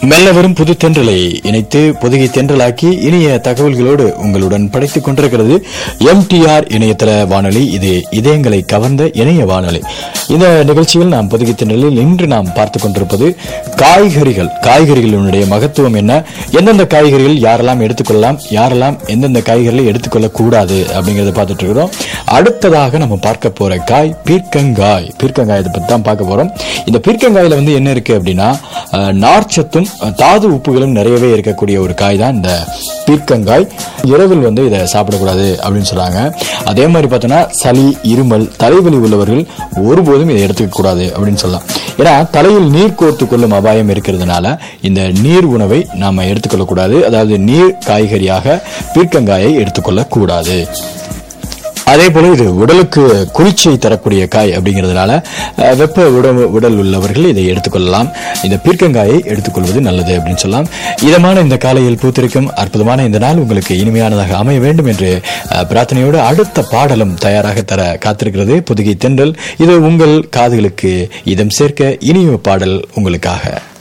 மெல்ல வரும் புது தென்றலை இணைத்து புதுகை தென்றலாக்கி இனிய தகவல்களோடு உங்களுடன் படைத்துக் கொண்டிருக்கிறது எம்டிஆர் இணையதள வானொலி இது இதயங்களை கவர்ந்த இணைய வானொலி இந்த நிகழ்ச்சியில் நாம் புதுகை தென்றலில் இன்று நாம் பார்த்துக் கொண்டிருப்பது காய்கறிகள் காய்கறிகளினுடைய மகத்துவம் என்ன எந்தெந்த காய்கறிகள் யாரெல்லாம் எடுத்துக்கொள்ளலாம் யாரெல்லாம் எந்தெந்த காய்கறிகளை எடுத்துக்கொள்ளக் கூடாது அப்படிங்கறத பார்த்துட்டு இருக்கிறோம் அடுத்ததாக நம்ம பார்க்க போற காய் பீர்க்கங்காய் பீர்க்கங்காயத்தை பத்தி தான் பார்க்க போறோம் இந்த பீர்க்கங்காயில வந்து என்ன இருக்கு அப்படின்னா அஹ், நார்ச்சத்தும் அஹ், தாது உப்புகளும் நிறையவே இருக்கக்கூடிய ஒரு காய் தான் இந்த பீர்க்கங்காய் இரவில் வந்து இதை சாப்பிடக்கூடாது அப்படின்னு சொல்றாங்க அதே மாதிரி பார்த்தோன்னா சளி இருமல் தலைவலி உள்ளவர்கள் ஒருபோதும் இதை எடுத்துக்க கூடாது அப்படின்னு சொல்லலாம் ஏன்னா தலையில் நீர் கோர்த்து கொள்ளும் அபாயம் இருக்கிறதுனால இந்த நீர் உணவை நாம எடுத்துக்கொள்ளக்கூடாது அதாவது நீர் காய்கறியாக பீர்க்கங்காயை எடுத்துக்கொள்ளக்கூடாது அதே போல இது உடலுக்கு குளிர்ச்சியை தரக்கூடிய காய் அப்படிங்கிறதுனால அஹ், வெப்ப உடல் உடல் உள்ளவர்கள் இதை எடுத்துக்கொள்ளலாம் இந்த பீர்க்கங்காயை எடுத்துக்கொள்வது நல்லது அப்படின்னு சொல்லலாம் இதமான இந்த காலையில் பூத்திருக்கும் அற்புதமான இந்த நாள் உங்களுக்கு இனிமையானதாக அமைய வேண்டும் என்று அஹ், பிரார்த்தனையோடு அடுத்த பாடலும் தயாராக தர காத்திருக்கிறது புதுகை தென்றல் இது உங்கள் காதுகளுக்கு இதம் சேர்க்க இனிய பாடல் உங்களுக்காக